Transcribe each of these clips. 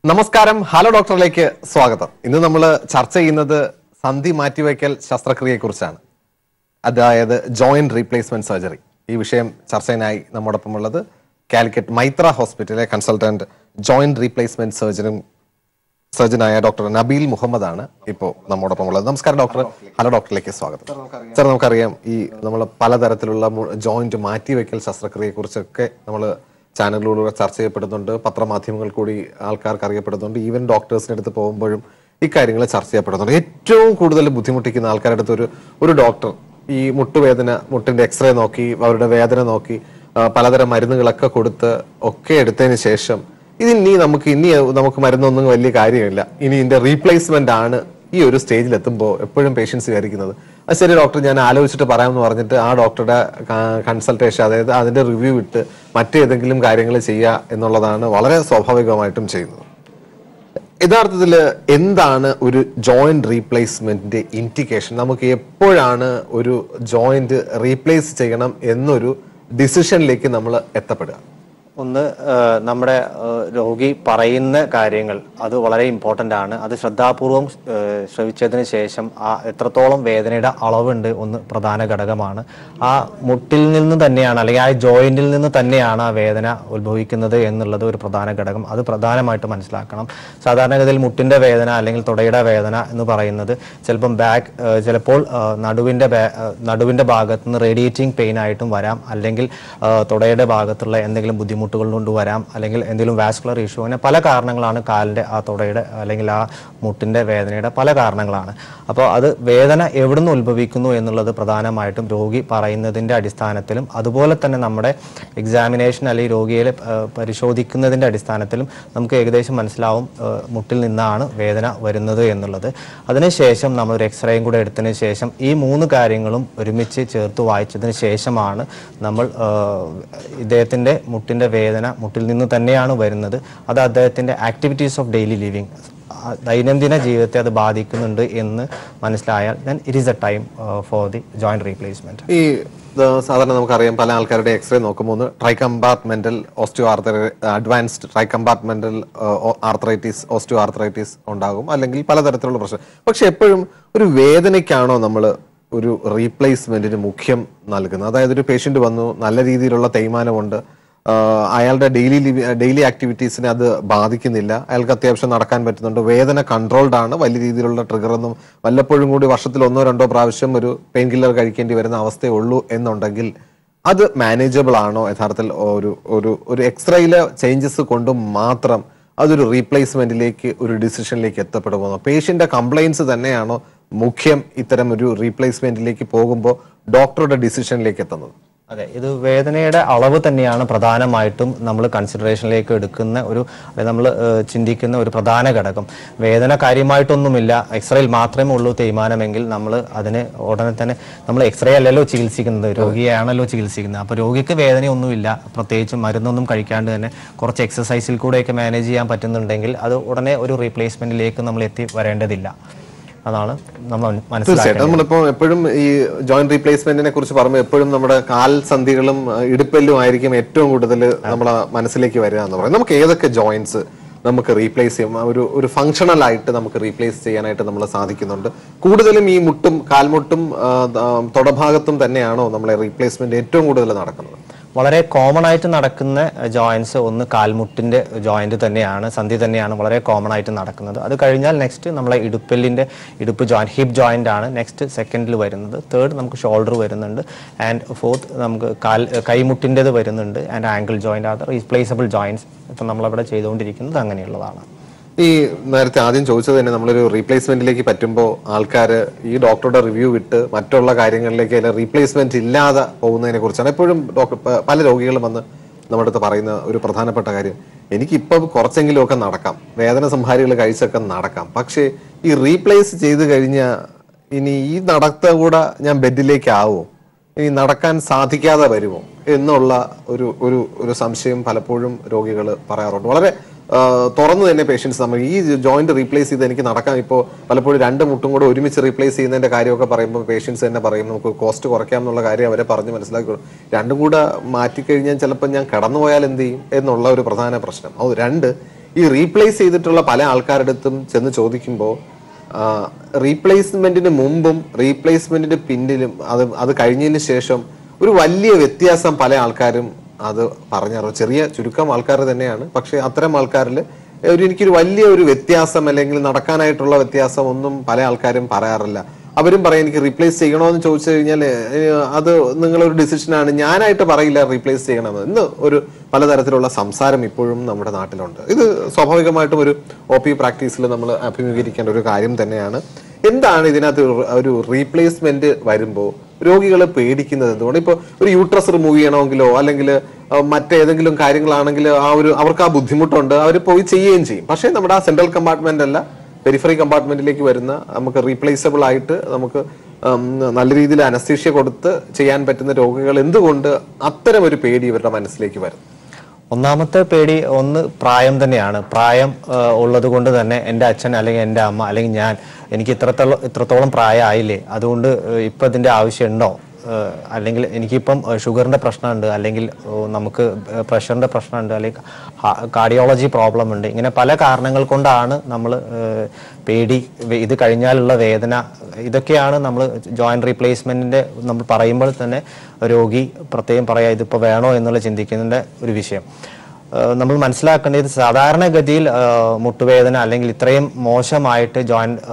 നമസ്കാരം ഹലോ ഡോക്ടറിലേക്ക് സ്വാഗതം ഇന്ന് നമ്മൾ ചർച്ച ചെയ്യുന്നത് സന്ധി മാറ്റിവയ്ക്കൽ ശസ്ത്രക്രിയയെ കുറിച്ചാണ് അതായത് ജോയിന്റ് റീപ്ലേസ്മെന്റ് സർജറി ഈ വിഷയം ചർച്ചയിനായി നമ്മോടൊപ്പം ഉള്ളത് കാലിക്കറ്റ് മൈത്ര ഹോസ്പിറ്റലിലെ കൺസൾട്ടന്റ് ജോയിന്റ് റീപ്ലേസ്മെന്റ് സർജനും സർജനായ ഡോക്ടർ നബീൽ മുഹമ്മദ് ആണ് ഇപ്പോൾ നമ്മോടൊപ്പം ഉള്ളത് നമസ്കാരം ഡോക്ടർ ഹലോ ഡോക്ടറിലേക്ക് സ്വാഗതം സാർ നമുക്കറിയാം ഈ നമ്മൾ പലതരത്തിലുള്ള ജോയിന്റ് മാറ്റിവെക്കൽ ശസ്ത്രക്രിയയെ കുറിച്ചൊക്കെ നമ്മൾ ചാനലുകളിലൂടെ ചർച്ച ചെയ്യപ്പെടുന്നുണ്ട് പത്രമാധ്യമങ്ങൾ കൂടി ആൾക്കാർക്ക് അറിയപ്പെടുന്നുണ്ട് ഈവൻ ഡോക്ടേഴ്സിന്റെ അടുത്ത് പോകുമ്പോഴും ഇക്കാര്യങ്ങൾ ചർച്ച ചെയ്യപ്പെടുന്നുണ്ട് ഏറ്റവും കൂടുതൽ ബുദ്ധിമുട്ടിക്കുന്ന ആൾക്കാരുടെ അടുത്ത് ഒരു ഒരു ഡോക്ടർ ഈ മുട്ടുവേദന മുട്ടിന്റെ എക്സ്റേ നോക്കി അവരുടെ വേദന നോക്കി ആ, പലതരം മരുന്നുകളൊക്കെ കൊടുത്ത് ഒക്കെ എടുത്തതിന് ശേഷം ഇതിനി നമുക്ക് ഇനി നമുക്ക് മരുന്നൊന്നും വലിയ കാര്യമില്ല ഇനി ഇതിന്റെ റീപ്ലേസ്മെന്റ് ആണ് ഈ ഒരു സ്റ്റേജിൽ എത്തുമ്പോൾ എപ്പോഴും പേഷ്യൻസ് വിചാരിക്കുന്നത് അത് ശരി ഡോക്ടർ ഞാൻ ആലോചിച്ചിട്ട് പറയാമെന്ന് പറഞ്ഞിട്ട് ആ ഡോക്ടറുടെ കൺസൾട്ടേഷൻ അതായത് അതിന്റെ റിവ്യൂ ഇട്ട് മറ്റേതെങ്കിലും കാര്യങ്ങൾ ചെയ്യുക എന്നുള്ളതാണ് വളരെ സ്വാഭാവികമായിട്ടും ചെയ്യുന്നത് യഥാർത്ഥത്തിൽ എന്താണ് ഒരു ജോയിന്റ് റീപ്ലേസ്മെന്റിന്റെ ഇൻഡിക്കേഷൻ നമുക്ക് എപ്പോഴാണ് ഒരു ജോയിന്റ് റീപ്ലേസ് ചെയ്യണം എന്നൊരു ഡിസിഷനിലേക്ക് നമ്മൾ എത്തപ്പെടുക ഒന്ന് ആ, നമ്മുടെ ആ, രോഗി പറയുന്ന കാര്യങ്ങൾ അത് വളരെ ഇമ്പോർട്ടൻ്റ് ആണ് അത് ശ്രദ്ധാപൂർവം ആ, ശ്രവിച്ചതിന് ശേഷം ആ എത്രത്തോളം വേദനയുടെ അളവുണ്ട് ഒന്ന് പ്രധാന ഘടകമാണ് ആ മുട്ടിൽ നിന്ന് തന്നെയാണ് അല്ലെങ്കിൽ ആ ജോയിന്റിൽ നിന്ന് തന്നെയാണ് ആ വേദന ഉത്ഭവിക്കുന്നത് എന്നുള്ളത് ഒരു പ്രധാന ഘടകം അത് പ്രധാനമായിട്ട് മനസ്സിലാക്കണം സാധാരണഗതിയിൽ മുട്ടിന്റെ വേദന അല്ലെങ്കിൽ തുടയുടെ വേദന എന്ന് പറയുന്നത് ചിലപ്പം ബാക്ക് ചിലപ്പോൾ ആ, നടുവിന്റെ ബാ- ആ, നടുവിന്റെ ഭാഗത്ത് നിന്ന് റേഡിയേറ്റിംഗ് പെയിൻ ആയിട്ടും വരാം അല്ലെങ്കിൽ ആ, തുടയുടെ ഭാഗത്തുള്ള എന്തെങ്കിലും ബുദ്ധിമുട്ടുകൾ കൊണ്ട് വരാം അല്ലെങ്കിൽ എന്തെങ്കിലും വാസ്കുലർ ഇഷ്യൂ അങ്ങനെ പല കാരണങ്ങളാണ് കാലിന്റെ ആ തുടയുടെ അല്ലെങ്കിൽ ആ മുട്ടിന്റെ വേദനയുടെ പല കാരണങ്ങളാണ് അപ്പോൾ അത് വേദന എവിടുന്ന് ഉത്ഭവിക്കുന്നു എന്നുള്ളത് പ്രധാനമായിട്ടും രോഗി പറയുന്നതിന്റെ അടിസ്ഥാനത്തിലും അതുപോലെ തന്നെ നമ്മുടെ എക്സാമിനേഷൻ അല്ലെങ്കിൽ രോഗിയെ ആ, പരിശോധിക്കുന്നതിന്റെ അടിസ്ഥാനത്തിലും നമുക്ക് ഏകദേശം മനസ്സിലാവും ആ, മുട്ടിൽ നിന്നാണ് വേദന വരുന്നത് എന്നുള്ളത് അതിനുശേഷം നമ്മൾ ഒരു എക്സ്റേയും കൂടെ എടുത്തതിന് ശേഷം ഈ മൂന്ന് കാര്യങ്ങളും ഒരുമിച്ച് ചേർത്ത് വായിച്ചതിന് ശേഷമാണ് നമ്മൾ ആ, ഇദ്ദേഹത്തിന്റെ മുട്ടിന്റെ വേദന മുട്ടിൽ നിന്ന് തന്നെയാണ് വരുന്നത് അത് അദ്ദേഹത്തിന്റെ ആക്ടിവിറ്റീസ് ഓഫ് ഡെയിലി ലിവിങ് ദൈനംദിന ജീവിതത്തെ അത് ബാധിക്കുന്നുണ്ട് എന്ന് മനസ്സിലായാൽ then it is a time for the joint replacement ഈ ഇത് സാധാരണ നമുക്കറിയാം പല ആൾക്കാരുടെ എക്സ്റേ നോക്കുമ്പോൾ ഒന്ന് tri compartmental osteoarthritis advanced tri compartmental arthritis osteoarthritis ഉണ്ടാകും അല്ലെങ്കിൽ പലതരത്തിലുള്ള പ്രശ്നം പക്ഷെ എപ്പോഴും ഒരു വേദനയ്ക്കാണോ നമ്മൾ ഒരു റീപ്ലേസ്മെന്റിന് മുഖ്യം നൽകുന്നത് അതായത് ഒരു പേഷ്യന്റ് വന്നു നല്ല രീതിയിലുള്ള തേയ്മാനമുണ്ട് ആഹ് അയാളുടെ ഡെയിലി ഡെയിലി ആക്ടിവിറ്റീസിനെ അത് ബാധിക്കുന്നില്ല അയാൾക്ക് അത്യാവശ്യം നടക്കാൻ പറ്റുന്നുണ്ട് വേദന കൺട്രോൾഡ് ആണ് വലിയ രീതിയിലുള്ള ട്രിഗർ ഒന്നും വല്ലപ്പോഴും കൂടി വർഷത്തിൽ ഒന്നോ രണ്ടോ പ്രാവശ്യം ഒരു പെയിൻ കില്ലർ കഴിക്കേണ്ടി വരുന്ന അവസ്ഥയേ ഉള്ളൂ എന്നുണ്ടെങ്കിൽ അത് മാനേജബിൾ ആണോ യഥാർത്ഥത്തിൽ ഒരു ഒരു ഒരു എക്സ്റേയിലെ ചേഞ്ചസ് കൊണ്ട് മാത്രം അതൊരു റീപ്ലേസ്മെന്റിലേക്ക് ഒരു ഡിസിഷനിലേക്ക് എത്തപ്പെടുമോ പേഷ്യന്റെ കംപ്ലൈൻസ് തന്നെയാണോ മുഖ്യം ഇത്തരം ഒരു റീപ്ലേസ്മെന്റിലേക്ക് പോകുമ്പോൾ ഡോക്ടറുടെ ഡിസിഷനിലേക്ക് എത്തുന്നത് അതെ ഇത് വേദനയുടെ അളവ് തന്നെയാണ് പ്രധാനമായിട്ടും നമ്മൾ കൺസിഡറേഷനിലേക്ക് എടുക്കുന്ന ഒരു നമ്മൾ ചിന്തിക്കുന്ന ഒരു പ്രധാന ഘടകം വേദന കാര്യമായിട്ടൊന്നുമില്ല എക്സ്റേയിൽ മാത്രമേ ഉള്ളൂ തേയ്മാനമെങ്കിൽ നമ്മൾ അതിന് ഉടനെ തന്നെ നമ്മൾ എക്സ്റേ അല്ലല്ലോ ചികിത്സിക്കുന്നത് രോഗിയാണല്ലോ ചികിത്സിക്കുന്നത് അപ്പോൾ രോഗിക്ക് വേദനയൊന്നുമില്ല പ്രത്യേകിച്ച് മരുന്നൊന്നും കഴിക്കാണ്ട് തന്നെ കുറച്ച് എക്സസൈസിൽ കൂടെയൊക്കെ മാനേജ് ചെയ്യാൻ പറ്റുന്നുണ്ടെങ്കിൽ അത് ഉടനെ ഒരു റീപ്ലേസ്മെന്റിലേക്ക് നമ്മൾ എത്തി വരേണ്ടതില്ല അതാണ് നമ്മൾ മനസ്സിലാക്കേണ്ടത് തീർച്ചയായിട്ടും നമ്മളിപ്പോ എപ്പോഴും ഈ ജോയിന്റ് റീപ്ലേസ്മെന്റിനെ കുറിച്ച് പറയുമ്പോൾ എപ്പോഴും നമ്മുടെ കാൽ സന്ധികളും അഹ് ഇടുപ്പെല്ലും ആയിരിക്കും ഏറ്റവും കൂടുതൽ നമ്മളെ മനസ്സിലേക്ക് വരിക എന്ന് പറയുന്നത് നമുക്ക് ഏതൊക്കെ ജോയിന്റ്സ് നമുക്ക് റീപ്ലേസ് ചെയ്യാം ആ ഒരു ഒരു ഫങ്ഷണൽ ആയിട്ട് നമുക്ക് റീപ്ലേസ് ചെയ്യാനായിട്ട് നമ്മൾ സാധിക്കുന്നുണ്ട് കൂടുതലും ഈ മുട്ടും കാൽമുട്ടും ആ, ആ, തൊടഭാഗത്തും തന്നെയാണോ നമ്മളെ റീപ്ലേസ്മെന്റ് ഏറ്റവും കൂടുതൽ നടക്കുന്നത് വളരെ കോമൺ ആയിട്ട് നടക്കുന്ന ജോയിന്റ്സ് ഒന്ന് കാൽമുട്ടിന്റെ ജോയിന്റ് തന്നെയാണ് സന്ധി തന്നെയാണ് വളരെ കോമൺ ആയിട്ട് നടക്കുന്നത് അത് കഴിഞ്ഞാൽ നെക്സ്റ്റ് നമ്മളെ ഇടുപ്പെല്ലിന്റെ ഇടുപ്പ് ജോയിന്റ് ഹിപ്പ് ജോയിന്റ് ആണ് നെക്സ്റ്റ് സെക്കൻഡിൽ വരുന്നത് തേർഡ് നമുക്ക് ഷോൾഡർ വരുന്നുണ്ട് ആൻഡ് ഫോർത്ത് നമുക്ക് കാൽ കൈമുട്ടിൻ്റെത് വരുന്നുണ്ട് ആൻഡ് ആംഗിൾ ജോയിന്റ് അത് റീപ്ലേസബിൾ ജോയിന്റ്സ് ഇപ്പം നമ്മളവിടെ ചെയ്തുകൊണ്ടിരിക്കുന്നത് അങ്ങനെയുള്ളതാണ് ഈ നേരത്തെ ആദ്യം ചോദിച്ചത് തന്നെ നമ്മളൊരു റീപ്ലേസ്മെന്റിലേക്ക് പറ്റുമ്പോൾ ആൾക്കാർ ഈ ഡോക്ടറുടെ റിവ്യൂ വിട്ട് മറ്റുള്ള കാര്യങ്ങളിലേക്ക് അതിൽ റീപ്ലേസ്മെന്റ് ഇല്ലാതെ പോകുന്നതിനെ കുറിച്ചാണ് എപ്പോഴും ഡോക്ടർ പ- പല രോഗികളും വന്ന് നമ്മുടെ അടുത്ത് പറയുന്ന ഒരു പ്രധാനപ്പെട്ട കാര്യം എനിക്കിപ്പം കുറച്ചെങ്കിലും ഒക്കെ നടക്കാം വേദന സംഹാരികൾ കഴിച്ചൊക്കെ നടക്കാം പക്ഷേ ഈ റീപ്ലേസ് ചെയ്ത് കഴിഞ്ഞാൽ ഇനി ഈ നടത്ത കൂടെ ഞാൻ ബെഡിലേക്ക് ആവുമോ ഇനി നടക്കാൻ സാധിക്കാതെ വരുമോ എന്നുള്ള ഒരു ഒരു ഒരു സംശയം പലപ്പോഴും രോഗികൾ പറയാറുണ്ട് വളരെ ആ, തുറന്നു തന്നെ പേഷ്യൻസ് നമ്മൾ ഈ ജോയിന്റ് റീപ്ലേസ് ചെയ്ത് എനിക്ക് നടക്കാൻ ഇപ്പോൾ പലപ്പോഴും രണ്ട് മുട്ടും കൂടെ ഒരുമിച്ച് റീപ്ലേസ് ചെയ്യുന്നതിന്റെ കാര്യമൊക്കെ പറയുമ്പോൾ പേഷ്യൻസ് തന്നെ പറയും നമുക്ക് കോസ്റ്റ് കുറയ്ക്കാം എന്നുള്ള കാര്യം അവരെ പറഞ്ഞ് മനസ്സിലാക്കി കൊടുക്കും. രണ്ടും കൂടെ മാറ്റിക്കഴിഞ്ഞാൽ ചിലപ്പോൾ ഞാൻ കടന്നുപോയാൽ എന്ത് ചെയ്യും എന്നുള്ള ഒരു പ്രധാന പ്രശ്നം അത് രണ്ട് ഈ റീപ്ലേസ് ചെയ്തിട്ടുള്ള പല ആൾക്കാരുടെ അടുത്തും ചെന്ന് ചോദിക്കുമ്പോൾ റീപ്ലേസ്മെന്റിന് മുമ്പും റീപ്ലേസ്മെന്റിന് പിന്നിലും അത് അത് കഴിഞ്ഞതിന് ശേഷം ഒരു വലിയ വ്യത്യാസം പല ആൾക്കാരും അത് പറഞ്ഞറിവ് ചെറിയ ചുരുക്കം ആൾക്കാർ തന്നെയാണ് പക്ഷെ അത്തരം ആൾക്കാരിൽ ഒരു എനിക്കൊരു വലിയ ഒരു വ്യത്യാസം അല്ലെങ്കിൽ നടക്കാനായിട്ടുള്ള വ്യത്യാസം ഒന്നും പല ആൾക്കാരും പറയാറില്ല അവരും പറയും എനിക്ക് റീപ്ലേസ് ചെയ്യണോ എന്ന് ചോദിച്ചു കഴിഞ്ഞാൽ അത് നിങ്ങളൊരു ഡിസിഷനാണ് ഞാനായിട്ട് പറയില്ല റീപ്ലേസ് ചെയ്യണമെന്ന് ഇന്ന് ഒരു പലതരത്തിലുള്ള സംസാരം ഇപ്പോഴും നമ്മുടെ നാട്ടിലുണ്ട് ഇത് സ്വാഭാവികമായിട്ടും ഒരു ഒ പി പ്രാക്ടീസിൽ നമ്മൾ അഭിമുഖീകരിക്കേണ്ട ഒരു കാര്യം തന്നെയാണ് എന്താണ് ഇതിനകത്ത് ഒരു- ഒരു റീപ്ലേസ്മെന്റ് വരുമ്പോൾ രോഗികളെ പേടിക്കുന്നത് എന്തുകൊണ്ട് ഇപ്പോൾ ഒരു യൂട്രസ് റിമൂവ് ചെയ്യണമെങ്കിലോ അല്ലെങ്കിൽ മറ്റേതെങ്കിലും കാര്യങ്ങളാണെങ്കിൽ ആ ഒരു അവർക്ക് ആ ബുദ്ധിമുട്ടുണ്ട് അവർ പോയി ചെയ്യുകയും ചെയ്യും പക്ഷേ നമ്മുടെ ആ സെൻട്രൽ കമ്പാർട്ട്മെന്റ് അല്ല പെരിഫറി കമ്പാർട്ട്മെന്റിലേക്ക് വരുന്ന നമുക്ക് റീപ്ലേസബിൾ ആയിട്ട് നമുക്ക് ഉം, നല്ല രീതിയിൽ അനസ്തീഷ്യ കൊടുത്ത് ചെയ്യാൻ പറ്റുന്ന രോഗികൾ എന്തുകൊണ്ട് അത്തരം ഒരു പേടി ഇവരുടെ മനസ്സിലേക്ക് വരും ഒന്നാമത്തെ പേടി ഒന്ന് പ്രായം തന്നെയാണ് പ്രായം ഉള്ളത് കൊണ്ട് തന്നെ എൻ്റെ അച്ഛൻ അല്ലെങ്കിൽ എൻ്റെ അമ്മ അല്ലെങ്കിൽ ഞാൻ എനിക്ക് ഇത്രത്തോളം ഇത്രത്തോളം പ്രായമായില്ലേ അതുകൊണ്ട് ഏഹ്, ഇപ്പം ഇതിൻ്റെ ആവശ്യമുണ്ടോ ഏഹ്, അല്ലെങ്കിൽ എനിക്കിപ്പം ഷുഗറിൻ്റെ പ്രശ്നമുണ്ട് അല്ലെങ്കിൽ ഏഹ്, നമുക്ക് പ്രഷറിൻ്റെ പ്രശ്നമുണ്ട് അല്ലെങ്കിൽ കാർഡിയോളജി പ്രോബ്ലം ഉണ്ട് ഇങ്ങനെ പല കാരണങ്ങൾ കൊണ്ടാണ് നമ്മൾ പേടി വേ- ഇത് കഴിഞ്ഞാലുള്ള വേദന ഇതൊക്കെയാണ് നമ്മൾ ജോയിന്റ് റീപ്ലേസ്മെന്റിന്റെ നമ്മൾ പറയുമ്പോൾ തന്നെ രോഗി പ്രത്യേകം പറയാ ഇതിപ്പോൾ വേണോ എന്നുള്ള ചിന്തിക്കുന്നതിന്റെ ഒരു വിഷയം ഏഹ് നമ്മൾ മനസ്സിലാക്കേണ്ടത് സാധാരണഗതിയിൽ ഏഹ് മുട്ടുവേദന അല്ലെങ്കിൽ ഇത്രയും മോശമായിട്ട് ജോയിന്റ്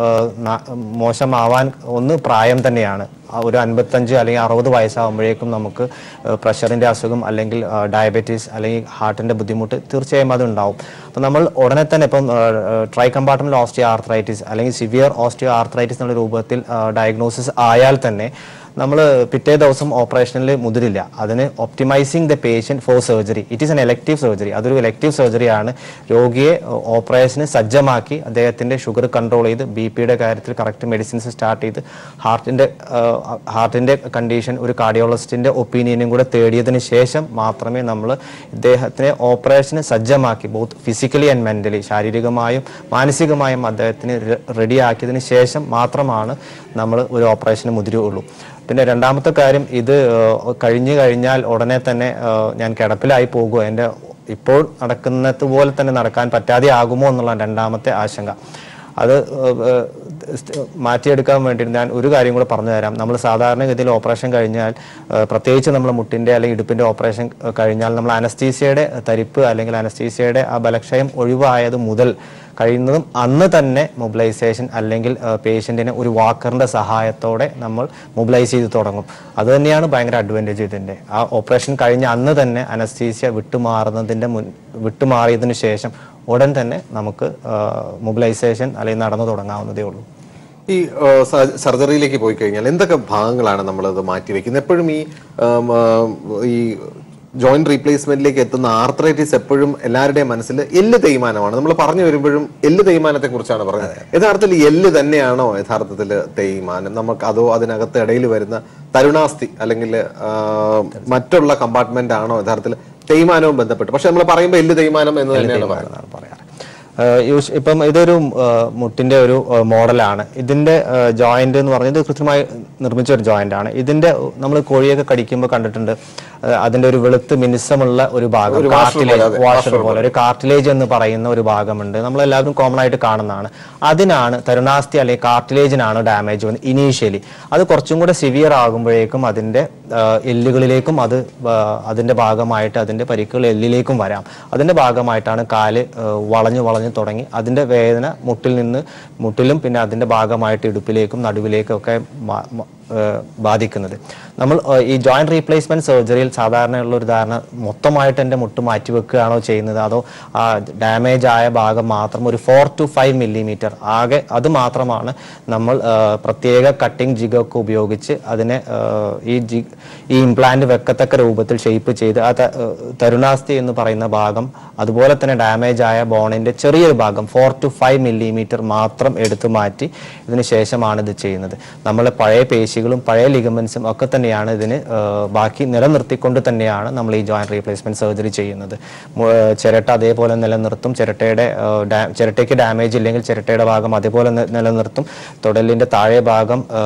മോശമാവാൻ ഒന്ന് പ്രായം തന്നെയാണ് ആ ഒരു അൻപത്തഞ്ച് അല്ലെങ്കിൽ അറുപത് വയസ്സാകുമ്പോഴേക്കും നമുക്ക് പ്രഷറിന്റെ അസുഖം അല്ലെങ്കിൽ ഡയബറ്റീസ് അല്ലെങ്കിൽ ഹാർട്ടിന്റെ ബുദ്ധിമുട്ട് തീർച്ചയായും അത് ഉണ്ടാവും അപ്പം നമ്മൾ ഉടനെ തന്നെ ഇപ്പം ട്രൈ കമ്പാർട്ട്മെന്റ് ഓസ്റ്റിയോ ആർത്രൈറ്റിസ് അല്ലെങ്കിൽ സിവിയർ ഓസ്റ്റിയോ ആർത്രൈറ്റിസ് എന്നുള്ള രൂപത്തിൽ ഡയഗ്നോസിസ് ആയാൽ തന്നെ നമ്മൾ പിറ്റേ ദിവസം ഓപ്പറേഷനിൽ മുതിരില്ല അതിന് optimising the patient for surgery it is an elective surgery അതൊരു എലക്റ്റീവ് സർജറിയാണ് രോഗിയെ ഓപ്പറേഷന് സജ്ജമാക്കി അദ്ദേഹത്തിൻ്റെ ഷുഗർ കൺട്രോൾ ചെയ്ത് ബി പിയുടെ കാര്യത്തിൽ കറക്റ്റ് മെഡിസിൻസ് സ്റ്റാർട്ട് ചെയ്ത് ഹാർട്ടിൻ്റെ ഹാർട്ടിൻ്റെ കണ്ടീഷൻ ഒരു കാർഡിയോളജിസ്റ്റിൻ്റെ ഒപ്പീനിയനും കൂടെ തേടിയതിന് ശേഷം മാത്രമേ നമ്മൾ ഇദ്ദേഹത്തിനെ ഓപ്പറേഷന് സജ്ജമാക്കി ബോത്ത് ഫിസിക്കലി ആൻഡ് മെൻ്റലി ശാരീരികമായും മാനസികമായും അദ്ദേഹത്തിന് റെഡിയാക്കിയതിന് ശേഷം മാത്രമാണ് നമ്മൾ ഒരു ഓപ്പറേഷന് മുതിരുകയുള്ളൂ പിന്നെ രണ്ടാമത്തെ കാര്യം ഇത് ഏഹ്, കഴിഞ്ഞു കഴിഞ്ഞാൽ ഉടനെ തന്നെ ഏഹ്, ഞാൻ കിടപ്പിലായി പോകുമോ എൻ്റെ ഇപ്പോൾ നടക്കുന്നത് പോലെ തന്നെ നടക്കാൻ പറ്റാതെ ആകുമോ എന്നുള്ള രണ്ടാമത്തെ ആശങ്ക അത് ഏഹ്, ഏഹ്, സ്റ്റ് മാറ്റിയെടുക്കാൻ വേണ്ടി ഞാൻ ഒരു കാര്യം കൂടെ പറഞ്ഞു തരാം നമ്മൾ സാധാരണഗതിയിൽ ഓപ്പറേഷൻ കഴിഞ്ഞാൽ ഏഹ്, പ്രത്യേകിച്ച് നമ്മൾ മുട്ടിൻ്റെ അല്ലെങ്കിൽ ഇടുപ്പിൻ്റെ ഓപ്പറേഷൻ ഏഹ്, കഴിഞ്ഞാൽ നമ്മൾ അനസ്തീസിയയുടെ തരിപ്പ് അല്ലെങ്കിൽ അനസ്തീസിയയുടെ ആ ബലക്ഷയം ഒഴിവായത് മുതൽ കഴിയുന്നതും അന്ന് തന്നെ മൊബിലൈസേഷൻ അല്ലെങ്കിൽ പേഷ്യൻറ്റിനെ ഒരു വാക്കറിൻ്റെ സഹായത്തോടെ നമ്മൾ മൊബിലൈസ് ചെയ്ത് തുടങ്ങും അത് തന്നെയാണ് ഭയങ്കര അഡ്വാൻറ്റേജ് ഇതിൻ്റെ ആ ഓപ്പറേഷൻ കഴിഞ്ഞ അന്ന് തന്നെ അനസ്തീസിയ വിട്ടുമാറുന്നതിൻ്റെ മുൻ വിട്ടുമാറിയതിന് ശേഷം ഉടൻ തന്നെ നമുക്ക് മൊബിലൈസേഷൻ അല്ലെങ്കിൽ നടന്നു തുടങ്ങാവുന്നതേ ഉള്ളൂ ഈ ഏഹ്, സ- സർജറിയിലേക്ക് പോയി കഴിഞ്ഞാൽ എന്തൊക്കെ ഭാഗങ്ങളാണ് നമ്മളത് മാറ്റി വെക്കുന്നത് എപ്പോഴും ഈ ഉം, ആ, ഈ ജോയിന്റ് റീപ്ലേസ്മെന്റിലേക്ക് എത്തുന്ന ആർത്രൈറ്റിസ് എപ്പോഴും എല്ലാവരുടെയും മനസ്സിൽ എല്ല് തേയ്മാനമാണ് നമ്മൾ പറഞ്ഞു വരുമ്പോഴും എല്ല് തേയ്മാനത്തെ കുറിച്ചാണ് പറഞ്ഞത് യഥാർത്ഥത്തിൽ എല്ല് തന്നെയാണോ യഥാർത്ഥത്തിൽ തേയ്മാനം നമുക്ക് അതോ അതിനകത്ത് ഇടയിൽ വരുന്ന തരുണാസ്ഥി അല്ലെങ്കിൽ ആ, മറ്റുള്ള കമ്പാർട്ട്മെന്റ് ആണോ യഥാർത്ഥത്തിൽ തേയ്മാനവും ബന്ധപ്പെട്ട് പക്ഷെ നമ്മൾ പറയുമ്പോൾ എല്ല് തേയ്മാനം എന്ന് തന്നെയാണ് പറയുന്നത് എന്നാണ് പറയാറ് ഏഹ് യൂസ് ഇപ്പം ഇതൊരു ഏഹ് മുട്ടിന്റെ ഒരു ഏഹ് മോഡലാണ് ഇതിന്റെ ജോയിന്റ് എന്ന് പറഞ്ഞത് കൃത്യമായി നിർമ്മിച്ച ഒരു ജോയിന്റ് ആണ് ഇതിന്റെ നമ്മൾ കോഴിയൊക്കെ കടിക്കുമ്പോൾ കണ്ടിട്ടുണ്ട് ഏഹ് അതിന്റെ ഒരു വെളുത്ത് മിനുസമുള്ള ഒരു ഭാഗം കാർട്ടിലേജ് വാഷർ പോലെ ഒരു കാർട്ടിലേജ് എന്ന് പറയുന്ന ഒരു ഭാഗമുണ്ട് നമ്മൾ എല്ലാവരും കോമൺ ആയിട്ട് കാണുന്നതാണ് അതിനാണ് തരുണാസ്ഥി അല്ലെങ്കിൽ കാർട്ടിലേജിനാണ് ഡാമേജ് വന്നത് ഇനീഷ്യലി അത് കുറച്ചും കൂടെ സിവിയർ ആകുമ്പോഴേക്കും അതിന്റെ ഏഹ് എല്ലുകളിലേക്കും അത് ഏഹ് അതിന്റെ ഭാഗമായിട്ട് അതിന്റെ പരിക്കുകൾ എല്ലിലേക്കും വരാം അതിന്റെ ഭാഗമായിട്ടാണ് കാല് ഏഹ് വളഞ്ഞു വളഞ്ഞു തുടങ്ങി അതിന്റെ വേദന മുട്ടിൽ നിന്ന് മുട്ടിലും പിന്നെ അതിന്റെ ഭാഗമായിട്ട് ഇടുപ്പിലേക്കും നടുവിലേക്കും ഒക്കെ മാ- മ- ഏഹ് ബാധിക്കുന്നത് നമ്മൾ ഏഹ് ഈ ജോയിന്റ് റീപ്ലേസ്മെന്റ് സർജറിയിൽ സാധാരണയുള്ള ഒരു ധാരണ മൊത്തമായിട്ട് എൻ്റെ മുട്ട് മാറ്റി വെക്കുകയാണോ ചെയ്യുന്നത് അതോ ആ ഡാമേജ് ആയ ഭാഗം മാത്രം ഒരു ഫോർ ടു ഫൈവ് മില്ലിമീറ്റർ ആകെ അത് മാത്രമാണ് നമ്മൾ ഏഹ് പ്രത്യേക കട്ടിംഗ് ജിഗൊക്കെ ഉപയോഗിച്ച് അതിനെ ഏഹ് ഈ ജി ഈ ഇംപ്ലാന്റ് വെക്കത്തക്ക രൂപത്തിൽ ഷേപ്പ് ചെയ്ത് ആ ത- ഏഹ് തരുണാസ്ഥി എന്ന് പറയുന്ന ഭാഗം അതുപോലെ തന്നെ ഡാമേജ് ആയ ബോണിന്റെ ചെറിയൊരു ഭാഗം ഫോർ ടു ഫൈവ് മില്ലിമീറ്റർ മാത്രം എടുത്തു മാറ്റി ഇതിന് ശേഷമാണ് ഇത് ചെയ്യുന്നത് നമ്മളെ പഴയ പേശികളും പഴയ ലിഗമെന്റ്സും ഒക്കെ തന്നെയാണ് ഇതിന് ഏഹ് ബാക്കി നിലനിർത്തിക്കൊണ്ട് തന്നെയാണ് നമ്മൾ ഈ ജോയിന്റ് റീപ്ലേസ്മെന്റ് സർജറി ചെയ്യുന്നത് മു- ഏഹ് ചിരട്ട അതേപോലെ നിലനിർത്തും ചിരട്ടയുടെ ഏഹ് ഡാ- ചിരട്ടയ്ക്ക് ഡാമേജ് ഇല്ലെങ്കിൽ ചിരട്ടയുടെ ഭാഗം അതേപോലെ നി- നിലനിർത്തും തുടലിന്റെ താഴെ ഭാഗം ഏഹ്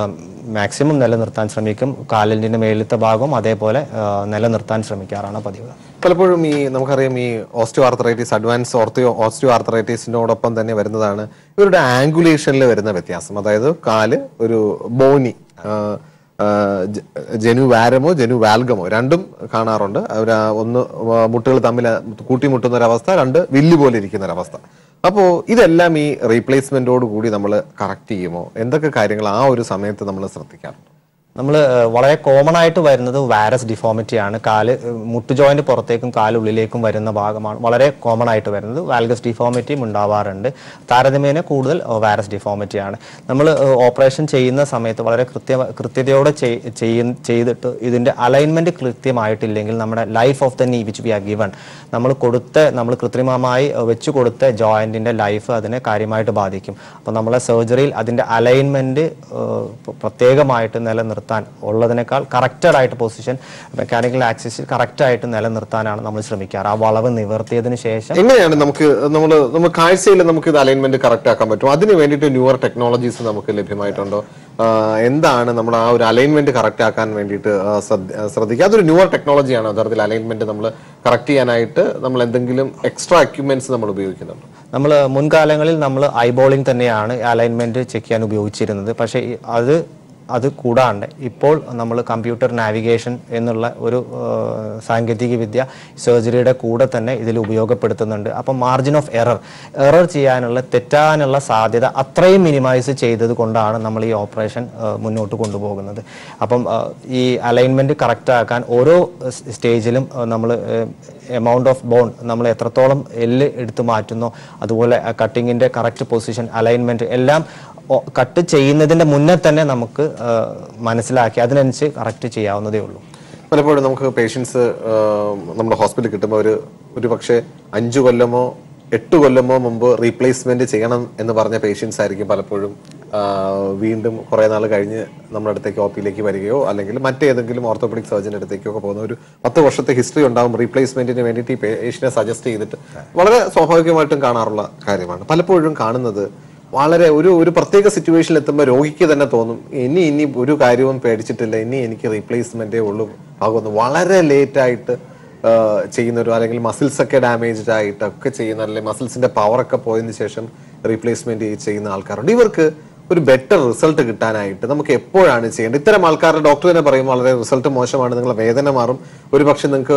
മാക്സിമം നിലനിർത്താൻ ശ്രമിക്കും കാലിൻ്റെ മേലത്തെ ഭാഗവും അതേപോലെ ആ, നിലനിർത്താൻ ശ്രമിക്കാറാണ് പതിവ് പലപ്പോഴും ഈ നമുക്കറിയാം ഈ ഓസ്റ്റിയോ ആർത്തറൈറ്റിസ് അഡ്വാൻസ് ഓർത്തിയോ ഓസ്റ്റിയോ ആർത്തറൈറ്റിസിനോടൊപ്പം തന്നെ വരുന്നതാണ് ഇവരുടെ ആംഗുലേഷനിൽ വരുന്ന വ്യത്യാസം അതായത് കാല് ഒരു ബോനി ആ, ആ, ജ- ജനു വാരമോ ജനു വാൽഗമോ രണ്ടും കാണാറുണ്ട് അവർ ഒന്ന് മുട്ടുകൾ തമ്മിൽ കൂട്ടിമുട്ടുന്ന ഒരവസ്ഥ രണ്ട് വില്ല് പോലെ ഇരിക്കുന്ന ഒരവസ്ഥ അപ്പോൾ ഇതെല്ലാം ഈ റീപ്ലേസ്മെന്റോട് കൂടി നമ്മൾ കറക്റ്റ് ചെയ്യുമോ എന്തൊക്കെ കാര്യങ്ങൾ ആ ഒരു സമയത്ത് നമ്മൾ ശ്രദ്ധിക്കാറുണ്ട് നമ്മൾ വളരെ കോമൺ ആയിട്ട് വരുന്നത് വാരസ് ഡിഫോമിറ്റി ആണ് കാല് ഏഹ്, മുട്ട് ജോയിന്റ് പുറത്തേക്കും കാല് ഉള്ളിലേക്കും വരുന്ന ഭാഗമാണ് വളരെ കോമൺ ആയിട്ട് വരുന്നത് വാൽഗസ് ഡിഫോമിറ്റിയും ഉണ്ടാവാറുണ്ട് താരതമ്യേന കൂടുതൽ വാരസ് ഡിഫോമിറ്റി ആണ് നമ്മൾ ഓപ്പറേഷൻ ചെയ്യുന്ന സമയത്ത് വളരെ കൃത്യ കൃത്യതയോടെ ചെയ്- ചെയ്യ- ചെയ്തിട്ട് ഇതിന്റെ അലൈൻമെന്റ് കൃത്യമായിട്ടില്ലെങ്കിൽ നമ്മുടെ life of the knee which we are given നമ്മൾ കൊടുത്ത നമ്മൾ കൃത്രിമമായി ഏഹ്, വെച്ച് കൊടുത്ത ജോയിന്റിന്റെ ലൈഫ് അതിനെ കാര്യമായിട്ട് ബാധിക്കും അപ്പോൾ നമ്മളെ സർജറിയിൽ അതിന്റെ അലൈൻമെന്റ് പ്രത്യേകമായിട്ട് നിലനിർത്താൻ ഉള്ളതിനേക്കാൾ കറക്റ്റഡ് ആയിട്ട് പൊസിഷൻ മെക്കാനിക്കൽ ആക്സിസ് കറക്റ്റ് ആയിട്ട് നിലനിർത്താനാണ് നമ്മൾ ശ്രമിക്കാറ് ആ വളവ് നിവർത്തിയതിനു ശേഷം എങ്ങനെയാണ് നമുക്ക് നമ്മൾ നമ്മൾ കാഴ്ചയിൽ നമുക്ക് ഇത് അലൈൻമെന്റ് കറക്റ്റ് ആക്കാൻ പറ്റും അതിന് വേണ്ടിയിട്ട് ന്യൂവർ ടെക്നോളജീസ് നമുക്ക് ലഭ്യമായിട്ടുണ്ടോ ആ, എന്താണ് നമ്മൾ ആ ഒരു അലൈൻമെന്റ് കറക്റ്റ് ആക്കാൻ വേണ്ടിയിട്ട് ആ, ശ്രദ്ധ- ആ, ശ്രദ്ധിക്കുക അതൊരു ന്യൂവർ ടെക്നോളജിയാണ് യഥാർത്ഥത്തിൽ അലൈൻമെന്റ് നമ്മൾ കറക്റ്റ് ചെയ്യാനായിട്ട് നമ്മൾ എന്തെങ്കിലും എക്സ്ട്രാ എക്യുപ്മെന്റ്സ് നമ്മൾ ഉപയോഗിക്കുന്നുണ്ടോ നമ്മൾ മുൻകാലങ്ങളിൽ നമ്മൾ ഐബോളിംഗ് തന്നെയാണ് അലൈൻമെന്റ് ചെക്ക് ചെയ്യാൻ ഉപയോഗിച്ചിരുന്നത് പക്ഷേ ഈ- അത് അത് കൂടാണ്ട് ഇപ്പോൾ നമ്മൾ കമ്പ്യൂട്ടർ നാവിഗേഷൻ എന്നുള്ള ഒരു ആ, സാങ്കേതിക വിദ്യ സർജറിയുടെ കൂടെ തന്നെ ഇതിൽ ഉപയോഗപ്പെടുത്തുന്നുണ്ട് അപ്പം മാർജിൻ ഓഫ് എറർ എറർ ചെയ്യാനുള്ള തെറ്റാനുള്ള സാധ്യത അത്രയും മിനിമൈസ് ചെയ്തത് കൊണ്ടാണ് നമ്മൾ ഈ ഓപ്പറേഷൻ മുന്നോട്ട് കൊണ്ടുപോകുന്നത് അപ്പം ആ, ഈ അലൈൻമെന്റ് കറക്റ്റ് ആക്കാൻ ഓരോ സ്റ്റേജിലും നമ്മൾ എമൗണ്ട് ഓഫ് ബോൺ നമ്മൾ എത്രത്തോളം എല്ല് എടുത്തു മാറ്റുന്നോ അതുപോലെ കട്ടിങ്ങിന്റെ കറക്റ്റ് പൊസിഷൻ അലൈൻമെന്റ് എല്ലാം ഒ- കട്ട് ചെയ്യുന്നതിന്റെ മുന്നേ തന്നെ നമുക്ക് ആ, മനസ്സിലാക്കി അതിനനുസരിച്ച് കറക്റ്റ് ചെയ്യാവുന്നതേ ഉള്ളൂ പലപ്പോഴും നമുക്ക് പേഷ്യൻസ് നമ്മുടെ ഹോസ്പിറ്റലിൽ കിട്ടുമ്പോൾ ഒരു ഒരു പക്ഷേ അഞ്ചു കൊല്ലമോ എട്ട് കൊല്ലമോ മുമ്പ് റീപ്ലേസ്മെന്റ് ചെയ്യണം എന്ന് പറഞ്ഞ പേഷ്യൻസ് ആയിരിക്കും പലപ്പോഴും ആ, വീണ്ടും കുറെ നാൾ കഴിഞ്ഞ് നമ്മുടെ അടുത്തേക്ക് ഒ പിയിലേക്ക് വരികയോ അല്ലെങ്കിൽ മറ്റേതെങ്കിലും ഓർത്തോപെഡിക് സർജന്റെ അടുത്തേക്കോ ഒക്കെ പോകുന്ന ഒരു പത്ത് വർഷത്തെ ഹിസ്റ്ററി ഉണ്ടാവും റീപ്ലേസ്മെന്റിന് വേണ്ടിയിട്ട് ഈ പേഷ്യനെ സജസ്റ്റ് ചെയ്തിട്ട് വളരെ സ്വാഭാവികമായിട്ടും കാണാറുള്ള കാര്യമാണ് പലപ്പോഴും കാണുന്നത് വളരെ ഒരു ഒരു പ്രത്യേക സിറ്റുവേഷനിൽ എത്തുമ്പോൾ രോഗിക്ക് തന്നെ തോന്നും ഇനി ഇനി ഒരു കാര്യവും പേടിച്ചിട്ടില്ല ഇനി എനിക്ക് റീപ്ലേസ്മെന്റേ ഉള്ളൂ ആകുന്നു വളരെ ലേറ്റ് ആയിട്ട് ആ, ചെയ്യുന്ന ഒരു അല്ലെങ്കിൽ മസിൽസ് ഒക്കെ ഡാമേജ്ഡ് ആയിട്ട് ഒക്കെ ചെയ്യുന്ന അല്ലെങ്കിൽ മസിൽസിന്റെ പവർ ഒക്കെ പോയതിന് ശേഷം റീപ്ലേസ്മെന്റ് ചെയ്യുന്ന ആൾക്കാരുണ്ട് ഇവർക്ക് ഒരു ബെറ്റർ റിസൾട്ട് കിട്ടാനായിട്ട് നമുക്ക് എപ്പോഴാണ് ചെയ്യേണ്ടത് ഇത്തരം ആൾക്കാരുടെ ഡോക്ടർ തന്നെ പറയും വളരെ റിസൾട്ട് മോശമാണ് നിങ്ങളെ വേദന മാറും ഒരു പക്ഷെ നിങ്ങൾക്ക്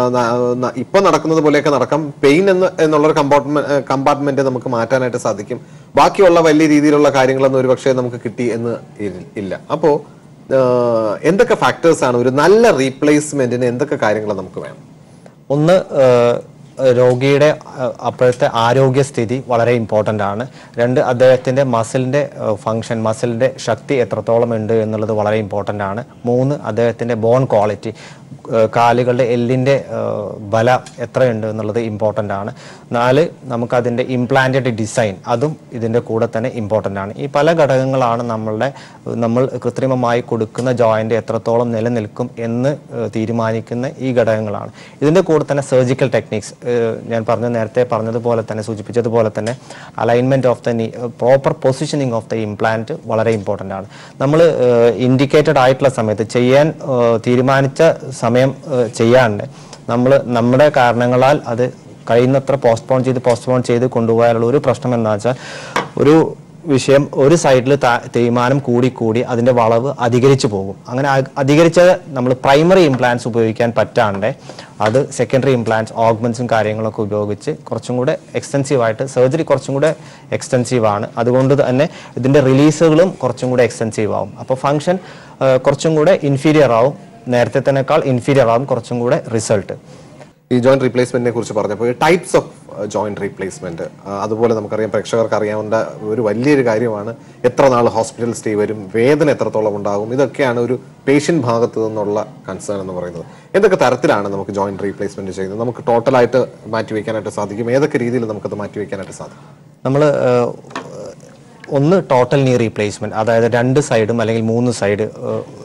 ഇപ്പൊ നടക്കുന്നത് പോലെയൊക്കെ നടക്കാം പെയിൻ എന്ന് എന്നുള്ളൊരു കമ്പാർട്ട്മെന്റ് കമ്പാർട്ട്മെന്റ് നമുക്ക് മാറ്റാനായിട്ട് സാധിക്കും ബാക്കിയുള്ള വലിയ രീതിയിലുള്ള കാര്യങ്ങളൊന്നും ഒരു പക്ഷേ നമുക്ക് കിട്ടി എന്ന് ഇ- ഇല്ല അപ്പോ ആഹ്, എന്തൊക്കെ ഫാക്ടേഴ്സ് ആണ് ഒരു നല്ല റീപ്ലേസ്മെന്റിന് എന്തൊക്കെ കാര്യങ്ങൾ നമുക്ക് വേണം ഒന്ന് ഏഹ്, രോഗിയുടെ അഹ്, അപ്പോഴത്തെ ആരോഗ്യസ്ഥിതി വളരെ ഇമ്പോർട്ടൻ്റ് ആണ് രണ്ട് അദ്ദേഹത്തിൻ്റെ മസിലിൻ്റെ ഫങ്ഷൻ മസിലിൻ്റെ ശക്തി എത്രത്തോളം ഉണ്ട് എന്നുള്ളത് വളരെ ഇമ്പോർട്ടൻ്റ് ആണ് മൂന്ന് അദ്ദേഹത്തിൻ്റെ ബോൺ ക്വാളിറ്റി കാലുകളുടെ എല്ലിൻ്റെ ബല എത്രയുണ്ട് എന്നുള്ളത് ഇമ്പോർട്ടൻ്റ് ആണ് നാല് നമുക്കതിൻ്റെ ഇംപ്ലാന്റഡ് ഡിസൈൻ അതും ഇതിൻ്റെ കൂടെ തന്നെ ഇമ്പോർട്ടൻ്റ് ആണ് ഈ പല ഘടകങ്ങളാണ് നമ്മളുടെ നമ്മൾ കൃത്രിമമായി കൊടുക്കുന്ന ജോയിൻ്റ് എത്രത്തോളം നിലനിൽക്കും എന്ന് ഏഹ്, തീരുമാനിക്കുന്ന ഈ ഘടകങ്ങളാണ് ഇതിൻ്റെ കൂടെ തന്നെ സർജിക്കൽ ടെക്നിക്സ് ഞാൻ പറഞ്ഞ നേരത്തെ പറഞ്ഞതുപോലെ തന്നെ സൂചിപ്പിച്ചതുപോലെ തന്നെ alignment of the knee proper positioning of the implant വളരെ ഇമ്പോർട്ടൻ്റ് ആണ് നമ്മൾ ഇൻഡിക്കേറ്റഡ് ആയിട്ടുള്ള സമയത്ത് ചെയ്യാൻ ഏഹ്, തീരുമാനിച്ച സമയം ഏഹ്, ചെയ്യാണ്ട് നമ്മൾ നമ്മുടെ കാരണങ്ങളാൽ അത് കഴിയുന്നത്ര പോസ്റ്റ്പോൺ ചെയ്ത് പോസ്റ്റ്പോൺ ചെയ്ത് കൊണ്ടുപോയാലുള്ള ഒരു പ്രശ്നം എന്താ വെച്ചാൽ ഒരു വിഷയം ഒരു സൈഡിൽ തേയ്മാനം കൂടിക്കൂടി അതിന്റെ വളവ് അധികരിച്ചു പോകും അങ്ങനെ അ- അധികരിച്ച നമ്മൾ പ്രൈമറി ഇംപ്ലാന്റ്സ് ഉപയോഗിക്കാൻ പറ്റാണ്ട് അത് സെക്കൻഡറി ഇംപ്ലാന്റ്സ് ഓഗ്മെന്റ്സും കാര്യങ്ങളൊക്കെ ഉപയോഗിച്ച് കുറച്ചും കൂടെ എക്സ്റ്റെൻസീവ് ആയിട്ട് സർജറി കുറച്ചും കൂടെ എക്സ്റ്റെൻസീവ് ആണ് അതുകൊണ്ട് തന്നെ ഇതിന്റെ റിലീസുകളും കുറച്ചും കൂടെ എക്സ്റ്റെൻസീവ് ആവും അപ്പോൾ ഫംഗ്ഷൻ കുറച്ചും കൂടെ ഇൻഫീരിയർ ആവും നേരത്തെ തന്നെക്കാൾ ഇൻഫീരിയർ ആവും കുറച്ചും കൂടെ റിസൾട്ട് ഈ ജോയിന്റ് റീപ്ലേസ്മെന്റിനെ കുറിച്ച് പറഞ്ഞപ്പോൾ ടൈപ്സ് ഓഫ് ജോയിന്റ് റീപ്ലേസ്മെന്റ് അതുപോലെ നമുക്കറിയാം പ്രേക്ഷകർക്ക് അറിയാവുന്ന ഒരു വലിയൊരു കാര്യമാണ് എത്ര നാൾ ഹോസ്പിറ്റൽ സ്റ്റേ വരും വേദന എത്രത്തോളം ഉണ്ടാകും ഇതൊക്കെയാണ് ഒരു പേഷ്യന്റ് ഭാഗത്ത് നിന്നുള്ള കൺസേൺ എന്ന് പറയുന്നത് എന്തൊക്കെ തരത്തിലാണ് നമുക്ക് ജോയിന്റ് റീപ്ലേസ്മെന്റ് ചെയ്യുന്നത് നമുക്ക് ടോട്ടലായിട്ട് മാറ്റി വെക്കാനായിട്ട് സാധിക്കും ഏതൊക്കെ രീതിയിൽ നമുക്കത് മാറ്റി വെക്കാനായിട്ട് സാധിക്കും നമ്മൾ ഒന്ന് ടോട്ടൽ നീ റീപ്ലേസ്മെന്റ് അതായത് രണ്ട് സൈഡും അല്ലെങ്കിൽ മൂന്ന് സൈഡ്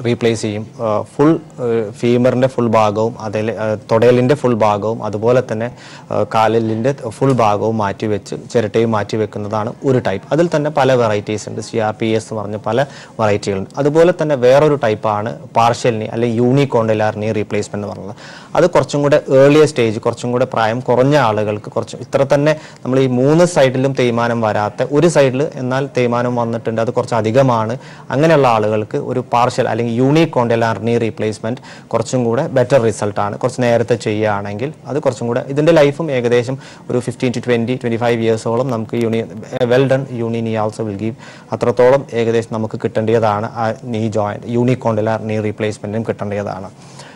റീപ്ലേസ് ചെയ്യും ഫുൾ ഫീമറിൻ്റെ ഫുൾ ഭാഗവും അതിൽ തുടയലിൻ്റെ ഫുൾ ഭാഗവും അതുപോലെ തന്നെ കാലിലിൻ്റെ ഫുൾ ഭാഗവും മാറ്റി വെച്ച് ചിരട്ടയും മാറ്റി വെക്കുന്നതാണ് ഒരു ടൈപ്പ് അതിൽ തന്നെ പല വെറൈറ്റീസ് ഉണ്ട് സി ആർ പി എസ് എന്ന് പറഞ്ഞ പല വെറൈറ്റികളുണ്ട് അതുപോലെ തന്നെ വേറൊരു ടൈപ്പാണ് പാർഷ്യൽ നീ അല്ലെങ്കിൽ യൂണിക്കോണ്ടിലാർ നീ റീപ്ലേസ്മെന്റ് എന്ന് പറയുന്നത് അത് കുറച്ചും കൂടെ ഏർലിയർ സ്റ്റേജ് കുറച്ചും കൂടെ പ്രായം കുറഞ്ഞ ആളുകൾക്ക് കുറച്ച് ഇത്ര തന്നെ നമ്മൾ ഈ മൂന്ന് സൈഡിലും തേയ്മാനം വരാത്ത ഒരു സൈഡിൽ എന്നാൽ തേയ്മാനം വന്നിട്ടുണ്ട് അത് കുറച്ച് അധികമാണ് അങ്ങനെയുള്ള ആളുകൾക്ക് ഒരു പാർഷ്യൽ അല്ലെങ്കിൽ യൂണിക് കോണ്ടിലാർ നീ റീപ്ലേസ്മെന്റ് കുറച്ചും കൂടെ ബെറ്റർ റിസൾട്ടാണ് കുറച്ച് നേരത്തെ ചെയ്യുകയാണെങ്കിൽ അത് കുറച്ചും കൂടെ ഇതിന്റെ ലൈഫും ഏകദേശം ഒരു fifteen to twenty twenty five ഇയേഴ്സോളം നമുക്ക് യൂണി വെൽ ഡൺ യൂണി നീ ആൾസോ വിൽ ഗീവ് അത്രത്തോളം ഏകദേശം നമുക്ക് കിട്ടേണ്ടതാണ് ആ നീ ജോയിൻ യൂണിക് കോണ്ടിലാർ നീ റീപ്ലേസ്മെന്റും കിട്ടേണ്ടതാണ്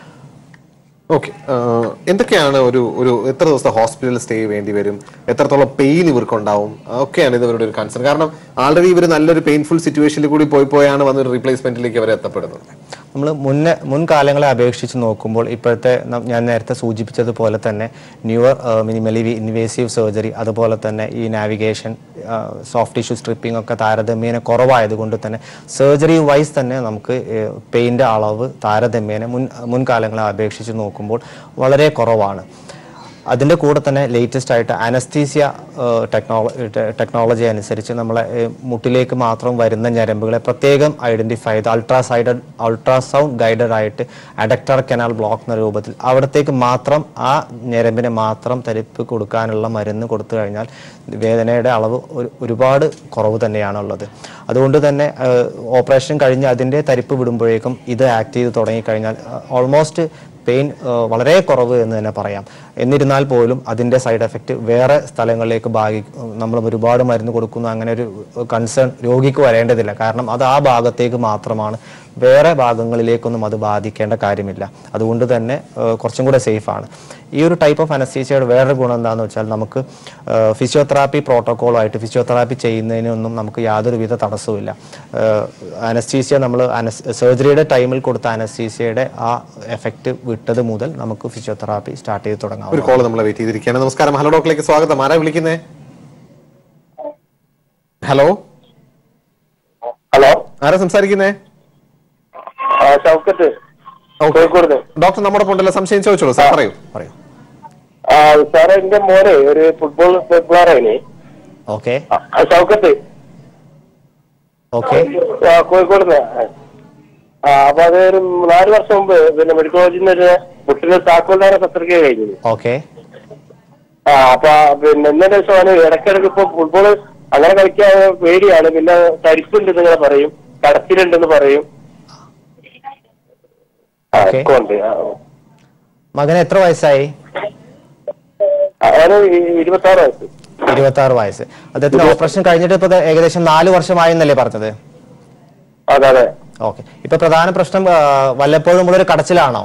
ഓക്കെ എന്തൊക്കെയാണ് ഒരു ഒരു എത്ര ദിവസത്തെ ഹോസ്പിറ്റൽ സ്റ്റേ വേണ്ടി വരും എത്രത്തോളം പെയിൻ ഇവർക്കുണ്ടാവും ഒക്കെയാണ് ഇത് ഇവരുടെ ഒരു കൺസേൺ കാരണം ആൾറെഡി ഇവർ നല്ലൊരു പെയിൻഫുൾ സിറ്റുവേഷനിൽ കൂടി പോയി പോയാണ് വന്നൊരു റീപ്ലേസ്മെന്റിലേക്ക് അവർ എത്തപ്പെടുന്നത് നമ്മൾ മുന്നേ മുൻകാലങ്ങളെ അപേക്ഷിച്ച് നോക്കുമ്പോൾ ഇപ്പോഴത്തെ ന- ഞാൻ നേരത്തെ സൂചിപ്പിച്ചതുപോലെ തന്നെ ന്യൂവർ മിനിമലി ഇൻവേസീവ് സർജറി അതുപോലെ തന്നെ ഈ നാവിഗേഷൻ സോഫ്റ്റ് ടിഷ്യൂ സ്ട്രിപ്പിംഗ് ഒക്കെ താരതമ്യേന കുറവായതുകൊണ്ട് തന്നെ സർജറി വൈസ് തന്നെ നമുക്ക് പെയിൻ്റെ അളവ് താരതമ്യേന മുൻ മുൻകാലങ്ങളെ അപേക്ഷിച്ച് നോക്കുമ്പോൾ വളരെ കുറവാണ് അതിൻ്റെ കൂടെ തന്നെ ലേറ്റസ്റ്റ് ആയിട്ട് അനസ്തീസിയ ടെക്നോളജി ടെക്നോളജി അനുസരിച്ച് നമ്മളെ ഏഹ്, മുട്ടിലേക്ക് മാത്രം വരുന്ന ഞരമ്പുകളെ പ്രത്യേകം ഐഡന്റിഫൈ ചെയ്ത് അൾട്രാസൈഡഡ് അൾട്രാസൗണ്ട് ഗൈഡഡ് ആയിട്ട് അഡക്ടർ കനാൽ ബ്ലോക്ക് എന്ന രൂപത്തിൽ അവിടത്തേക്ക് മാത്രം ആ ഞരമ്പിനെ മാത്രം തരിപ്പ് കൊടുക്കാനുള്ള മരുന്ന് കൊടുത്തു കഴിഞ്ഞാൽ വേദനയുടെ അളവ് ഒരു- ഒരുപാട് കുറവ് തന്നെയാണുള്ളത് അതുകൊണ്ട് തന്നെ ഓപ്പറേഷൻ കഴിഞ്ഞ് അതിൻ്റെ തരിപ്പ് വിടുമ്പോഴേക്കും ഇത് ആക്ട് ചെയ്ത് തുടങ്ങിക്കഴിഞ്ഞാൽ ഓൾമോസ്റ്റ് പെയിൻ വളരെ കുറവ് എന്ന് തന്നെ പറയാം എന്നിരുന്നാൽ പോലും അതിൻ്റെ സൈഡ് എഫക്റ്റ് വേറെ സ്ഥലങ്ങളിലേക്ക് ഭാഗി നമ്മൾ ഒരുപാട് മരുന്ന് കൊടുക്കുന്ന അങ്ങനെ ഒരു കൺസേൺ രോഗിക്ക് വരേണ്ടതില്ല കാരണം അത് ആ ഭാഗത്തേക്ക് മാത്രമാണ് വേറെ ഭാഗങ്ങളിലേക്കൊന്നും അത് ബാധിക്കേണ്ട കാര്യമില്ല അതുകൊണ്ട് തന്നെ ഏഹ്, കുറച്ചും കൂടെ സേഫാണ് ഈ ഒരു ടൈപ്പ് ഓഫ് അനസ്തീസിയയുടെ വേറൊരു ഗുണം എന്താണെന്ന് വെച്ചാൽ നമുക്ക് ഫിസിയോതെറാപ്പി പ്രോട്ടോക്കോളായിട്ട് ഫിസിയോതെറാപ്പി ചെയ്യുന്നതിനൊന്നും നമുക്ക് യാതൊരുവിധ തടസ്സവുമില്ല അനസ്തീസിയ നമ്മൾ സർജറിയുടെ ടൈമിൽ കൊടുത്ത അനസ്തീസിയയുടെ ആ എഫക്റ്റ് വിട്ടത് മുതൽ നമുക്ക് ഫിസിയോതെറാപ്പി സ്റ്റാർട്ട് ചെയ്ത് തുടങ്ങാം ഒരു കോൾ നമ്മളെ വെയിറ്റ് ചെയ്തിരിക്കുകയാണ് നമസ്കാരം ഹലോ ഡോക്ടറിലേക്ക് സ്വാഗതം ആരാ വിളിക്കുന്നേ ഹലോ ഹലോ ആരാ സംസാരിക്കുന്നേ ആ ഷൗക്കത്ത് കോഴിക്കോട് ഡോക്ടർ നമ്മുടെ ഉണ്ടല്ലോ സംശയം ചോദിച്ചോളൂ സാർ പറയൂ പറയൂ ആ സാറേ എന്റെ മോനെ ഒരു ഫുട്ബോൾ പ്ലെയറാണ് ഓക്കെ ഷൗക്കത്ത് ഓക്കെ ആ, കോഴിക്കോട് ആ അപ്പൊ അത് ഒരു നാല് വർഷം മുമ്പ് പിന്നെ മെഡിക്കൽ കോളേജിൽ നിന്ന് ഒരു മുട്ടിന് താക്കോൽദാന ശസ്ത്രക്രിയ കഴിഞ്ഞത് ഓക്കെ ആ അപ്പൊ പിന്നെ എന്നതിന് ശേഷം അവന് ഇടയ്ക്കിടയ്ക്ക് ഇപ്പൊ ഫുട്ബോൾ അങ്ങനെ കളിക്കാൻ പേടിയാണ് പിന്നെ തരിപ്പുണ്ടെന്ന് ഇങ്ങനെ പറയും കടച്ചിലുണ്ടെന്ന് പറയും ആ, Okay. ഒക്കെ ഉണ്ട് ആ. മകന് എത്ര വയസ്സായി അവന് ഇരുപത്തി ആറ് വയസ്സ് ഇരുപത്തി ആറ് വയസ്സ് അദ്ദേഹത്തിന് ഓപ്പറേഷൻ കഴിഞ്ഞിട്ട് ഇപ്പൊ ദേ ഏകദേശം നാല് വർഷമായി എന്നല്ലേ പറഞ്ഞത് അതെ അതെ ഓക്കെ ഇപ്പൊ പ്രധാന പ്രശ്നം ആ, വല്ലപ്പോഴും ഉള്ളൊരു കടച്ചിലാണോ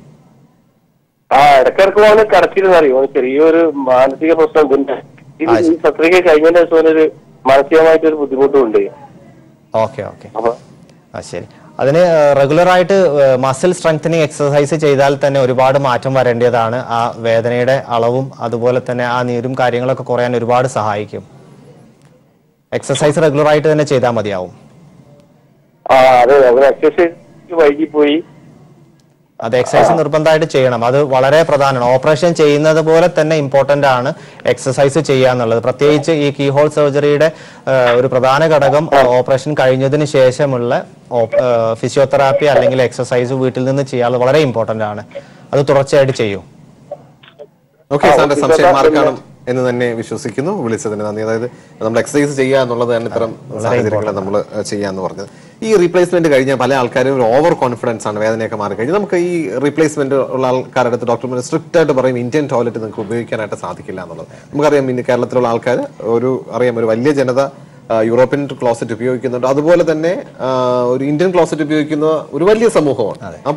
ആ ഇടക്കിടക്ക് അവന് കടച്ചിലെന്ന് അറിയും അവന് ചെറിയൊരു മാനസിക പ്രശ്നം ഉണ്ട് ഇത് ആ, ഈ പത്രിക കഴിഞ്ഞതിന് ശേഷം അവനൊരു മാനസികമായിട്ടൊരു ബുദ്ധിമുട്ടും ഉണ്ട് ഓക്കെ ഓക്കെ അപ്പൊ ആ ശരി അതിന് റെഗുലർ ആയിട്ട് മസിൽ സ്ട്രെങ്തനിങ് എക്സസൈസ് ചെയ്താൽ തന്നെ ഒരുപാട് മാറ്റം വരേണ്ടതാണ് ആ വേദനയുടെ അളവും അതുപോലെ തന്നെ ആ നീരും കാര്യങ്ങളൊക്കെ കുറയാൻ ഒരുപാട് സഹായിക്കും എക്സസൈസ് റെഗുലർ ആയിട്ട് തന്നെ ചെയ്താൽ മതിയാവും ആ അതെ അവന് എക്സസൈസ് വൈകി പോയി അത് എക്സസൈസ് നിർബന്ധമായിട്ട് ചെയ്യണം അത് വളരെ പ്രധാനമാണ് ഓപ്പറേഷൻ ചെയ്യുന്നത് പോലെ തന്നെ ഇമ്പോർട്ടന്റ് ആണ് എക്സസൈസ് ചെയ്യുക എന്നുള്ളത് പ്രത്യേകിച്ച് ഈ കീഹോൾ സർജറിയുടെ ഒരു പ്രധാന ഘടകം ഓപ്പറേഷൻ കഴിഞ്ഞതിന് ശേഷമുള്ള ഫിസിയോതെറാപ്പി അല്ലെങ്കിൽ എക്സസൈസ് വീട്ടിൽ നിന്ന് ചെയ്യാൻ വളരെ ഇമ്പോർട്ടന്റ് ആണ് അത് തുടർച്ചയായിട്ട് ചെയ്യും ഓക്കെ ആ, സാറിന്റെ ഓക്കെ, സംശയം സാർ, മാർക്കാണ് എന്ന് തന്നെ വിശ്വസിക്കുന്നു വിളിച്ചതിന് നന്ദി അതായത് നമ്മൾ എക്സസൈസ് ചെയ്യുക എന്നുള്ളത് തന്നെ ഇത്തരം സാഹചര്യങ്ങളെ നമ്മൾ ചെയ്യാന്ന് പറഞ്ഞത് ഈ റീപ്ലേസ്മെന്റ് കഴിഞ്ഞാൽ പല ആൾക്കാരും ഒരു ഓവർ കോൺഫിഡൻസ് ആണ് വേദനയൊക്കെ മാറി കഴിഞ്ഞാൽ നമുക്ക് ഈ റീപ്ലേസ്മെന്റ് ഉള്ള ആൾക്കാരുടെ അടുത്ത് ഡോക്ടർമാർ സ്ട്രിക്റ്റ് ആയിട്ട് പറയും ഇന്ത്യൻ ടോയ്ലറ്റ് നിങ്ങൾക്ക് ഉപയോഗിക്കാനായിട്ട് സാധിക്കില്ല എന്നുള്ളത് നമുക്കറിയാം ഇന്ന് കേരളത്തിലുള്ള ആൾക്കാർ ഒരു അറിയാം ഒരു വലിയ ജനത ആ, യൂറോപ്യൻ ക്ലോസറ്റ് ഉപയോഗിക്കുന്നുണ്ട് അതുപോലെ തന്നെ ആ, ഒരു ഇന്ത്യൻ ക്ലോസറ്റ് ഉപയോഗിക്കുന്ന ഒരു വലിയ സമൂഹമാണ് അപ്പോൾ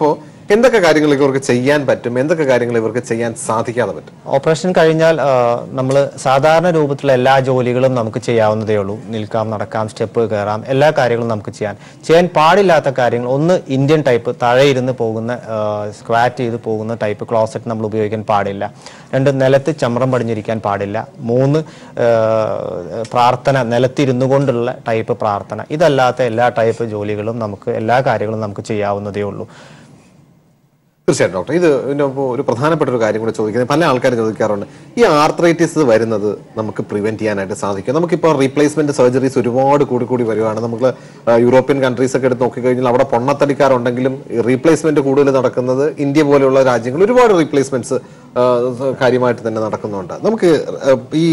എന്തൊക്കെ കാര്യങ്ങൾ ഇവർക്ക് ചെയ്യാൻ പറ്റും എന്തൊക്കെ കാര്യങ്ങൾ ഇവർക്ക് ചെയ്യാൻ സാധിക്കാതെ പറ്റും ഓപ്പറേഷൻ കഴിഞ്ഞാൽ നമ്മൾ സാധാരണ രൂപത്തിലുള്ള എല്ലാ ജോലികളും നമുക്ക് ചെയ്യാവുന്നതേ ഉള്ളൂ നിൽക്കാം നടക്കാം സ്റ്റെപ്പ് കയറാം എല്ലാ കാര്യങ്ങളും നമുക്ക് ചെയ്യാൻ ചെയ്യാൻ പാടില്ലാത്ത കാര്യങ്ങൾ ഒന്ന് ഇന്ത്യൻ ടൈപ്പ് താഴെ ഇരുന്ന് പോകുന്ന സ്ക്വാറ്റ് ചെയ്ത് പോകുന്ന ടൈപ്പ് ക്ലോസറ്റ് നമ്മൾ ഉപയോഗിക്കാൻ പാടില്ല രണ്ട് നിലത്ത് ചമ്രം പടിഞ്ഞിരിക്കാൻ പാടില്ല മൂന്ന് ആ, പ്രാർത്ഥന നിലത്തിരുന്നു കൊണ്ടുള്ള ടൈപ്പ് പ്രാർത്ഥന ഇതല്ലാത്ത എല്ലാ ടൈപ്പ് ജോലികളും നമുക്ക് എല്ലാ കാര്യങ്ങളും നമുക്ക് ചെയ്യാവുന്നതേ ഉള്ളൂ തീർച്ചയായിട്ടും ഡോക്ടർ ഇത് ഇതിനൊപ്പം ഒരു പ്രധാനപ്പെട്ട ഒരു കാര്യം കൂടെ ചോദിക്കുന്നത് പല ആൾക്കാരും ചോദിക്കാറുണ്ട് ഈ ആർത്രൈറ്റിസ് വരുന്നത് നമുക്ക് പ്രിവെന്റ് ചെയ്യാനായിട്ട് സാധിക്കും നമുക്കിപ്പോൾ റീപ്ലേസ്മെന്റ് സർജറീസ് ഒരുപാട് കൂടി കൂടി വരുവാണ് നമുക്ക് ആ, യൂറോപ്യൻ കൺട്രീസ് ഒക്കെ എടുത്ത് നോക്കിക്കഴിഞ്ഞാൽ അവിടെ പൊണ്ണത്തടിക്കാറുണ്ടെങ്കിലും റീപ്ലേസ്മെന്റ് കൂടുതൽ നടക്കുന്നത് ഇന്ത്യ പോലെയുള്ള രാജ്യങ്ങൾ ഒരുപാട് റീപ്ലേസ്മെന്റ്സ് കാര്യമായിട്ട് തന്നെ നടക്കുന്നുണ്ട് നമുക്ക് ആ, ഈ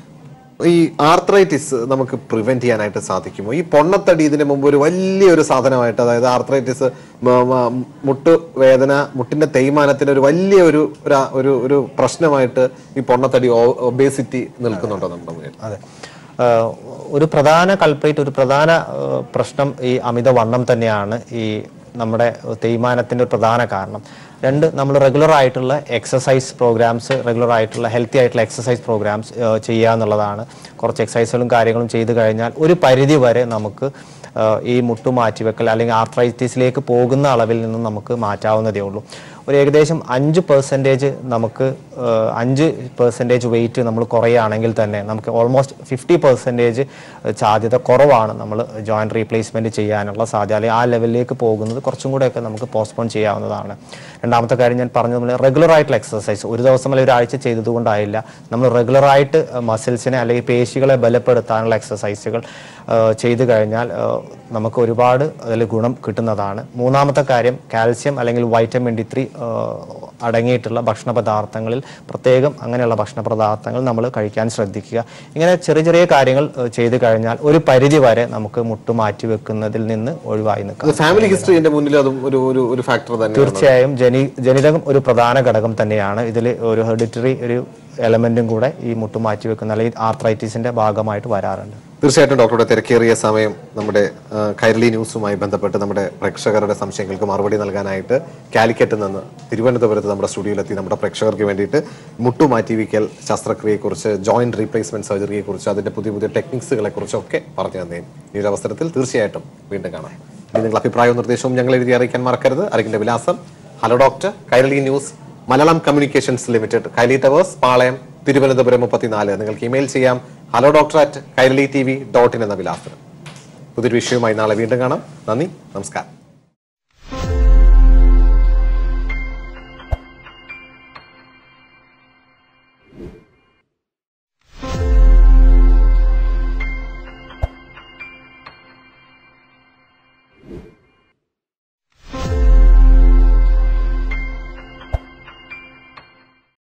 ഈ ആർത്രൈറ്റിസ് നമുക്ക് പ്രിവെന്റ് ചെയ്യാനായിട്ട് സാധിക്കുമോ ഈ പൊണ്ണത്തടി ഇതിന് മുമ്പ് ഒരു വലിയൊരു സാധനമായിട്ട് അതായത് ആർത്രൈറ്റിസ് മ- മ- മുട്ട് വേദന മുട്ടിന്റെ തേയ്മാനത്തിന് ഒരു വലിയ ഒരു ഒരു- ഒരു ഒരു പ്രശ്നമായിട്ട് ഈ പൊണ്ണത്തടി ഒബേസിറ്റി നിൽക്കുന്നുണ്ടോ നമ്മുടെ മുന്നിൽ അതെ ആഹ് ഒരു പ്രധാന കൾപ്രേറ്റ് ഒരു പ്രധാന ആഹ് പ്രശ്നം ഈ അമിതവണ്ണം തന്നെയാണ് ഈ നമ്മുടെ തേയ്മാനത്തിന്റെ ഒരു പ്രധാന കാരണം രണ്ട് നമ്മൾ റെഗുലർ ആയിട്ടുള്ള എക്സസൈസ് പ്രോഗ്രാംസ് റെഗുലർ ആയിട്ടുള്ള ഹെൽത്തി ആയിട്ടുള്ള എക്സസൈസ് പ്രോഗ്രാംസ് ചെയ്യുക എന്നുള്ളതാണ് കുറച്ച് എക്സസൈസുകളും കാര്യങ്ങളും ചെയ്തു കഴിഞ്ഞാൽ ഒരു പരിധി വരെ നമുക്ക് ആഹ് ഈ മുട്ടു മാറ്റിവെക്കൽ അല്ലെങ്കിൽ ആർത്രൈറ്റിസിലേക്ക് പോകുന്ന അളവിൽ നിന്നും നമുക്ക് മാറ്റാവുന്നതേ ഉള്ളൂ ഒരു ഏകദേശം അഞ്ച് പെർസെൻറ്റേജ് നമുക്ക് ആഹ് അഞ്ച് പെർസെൻറ്റേജ് വെയിറ്റ് നമ്മൾ കുറയുകയാണെങ്കിൽ തന്നെ നമുക്ക് ഓൾമോസ്റ്റ് ഫിഫ്റ്റി പെർസെൻറ്റേജ് സാധ്യത കുറവാണ് നമ്മൾ ജോയിൻറ്റ് റീപ്ലേസ്മെൻറ്റ് ചെയ്യാനുള്ള സാധ്യത അല്ലെങ്കിൽ ആ ലെവലിലേക്ക് പോകുന്നത് കുറച്ചും കൂടെയൊക്കെ നമുക്ക് പോസ്റ്റ്പോൺ ചെയ്യാവുന്നതാണ് രണ്ടാമത്തെ കാര്യം ഞാൻ പറഞ്ഞത് നമ്മൾ റെഗുലർ ആയിട്ടുള്ള എക്സസൈസ് ഒരു ദിവസം അല്ലെങ്കിൽ ഒരാഴ്ച ചെയ്തതുകൊണ്ടായില്ല നമ്മൾ റെഗുലറായിട്ട് മസിൽസിനെ അല്ലെങ്കിൽ പേശികളെ ബലപ്പെടുത്താനുള്ള എക്സസൈസുകൾ ചെയ്തു കഴിഞ്ഞാൽ ആ, നമുക്ക് ഒരുപാട് അതിൽ ഗുണം കിട്ടുന്നതാണ് മൂന്നാമത്തെ കാര്യം കാൽസ്യം അല്ലെങ്കിൽ വൈറ്റമിൻ ഡി ത്രീ അടങ്ങിയിട്ടുള്ള ഭക്ഷണ പദാർത്ഥങ്ങളിൽ പ്രത്യേകം അങ്ങനെയുള്ള ഭക്ഷണ പദാർത്ഥങ്ങൾ നമ്മൾ കഴിക്കാൻ ശ്രദ്ധിക്കുക ഇങ്ങനെ ചെറിയ ചെറിയ കാര്യങ്ങൾ ആ, ചെയ്തു കഴിഞ്ഞാൽ ഒരു പരിധി വരെ നമുക്ക് മുട്ടു മാറ്റി വെക്കുന്നതിൽ നിന്ന് ഒഴിവായി നിൽക്കാം അത് ഫാമിലി ഹിസ്റ്ററി എന്റെ മുന്നിൽ അതും ഒരു ഒരു ഒരു ഫാക്ടർ തന്നെ തീർച്ചയായും ജനി ജനിതകം ഒരു പ്രധാന ഘടകം തന്നെയാണ് ഇതിൽ ഒരു ഹെറിഡിറ്ററി ഒരു എലമെന്റും കൂടെ ഈ മുട്ടു മാറ്റി വെക്കുന്ന അല്ലെങ്കിൽ ആർത്രൈറ്റിസിന്റെ ഭാഗമായിട്ട് വരാറുണ്ട് തീർച്ചയായിട്ടും ഡോക്ടറുടെ തിരക്കേറിയ സമയം നമ്മുടെ ആ, കൈരളി ന്യൂസുമായി ബന്ധപ്പെട്ട് നമ്മുടെ പ്രേക്ഷകരുടെ സംശയങ്ങൾക്ക് മറുപടി നൽകാനായിട്ട് കാലിക്കറ്റിൽ നിന്ന് തിരുവനന്തപുരത്ത് നമ്മുടെ സ്റ്റുഡിയോയിലെത്തി നമ്മുടെ പ്രേക്ഷകർക്ക് വേണ്ടിയിട്ട് മുട്ടുമാറ്റിവിക്കൽ ശസ്ത്രക്രിയയെക്കുറിച്ച് ജോയിന്റ് റീപ്ലേസ്മെന്റ് സർജറിയെക്കുറിച്ച് അതിന്റെ പുതിയ പുതിയ ടെക്നിക്സുകളെ കുറിച്ചൊക്കെ പറഞ്ഞു തന്നേൻ ഈ ഒരു അവസരത്തിൽ തീർച്ചയായിട്ടും വീണ്ടും കാണാം ഇനി നിങ്ങളുടെ അഭിപ്രായവും നിർദ്ദേശവും ഞങ്ങൾ എഴുതി അറിയിക്കാൻ മറക്കരുത് അറിയിക്കേണ്ട വിലാസം hello doctor Kairali news Malayalam communications limited Kairali towers Palayam Thiruvananthapuram മുപ്പത്തിനാല് നിങ്ങൾക്ക് ഇമെയിൽ ചെയ്യാം hello doctor at Kairali T V dot in എന്ന വിലാസത്തിൽ പുതിയൊരു വിഷയവുമായി നാളെ വീണ്ടും കാണാം നന്ദി നമസ്കാരം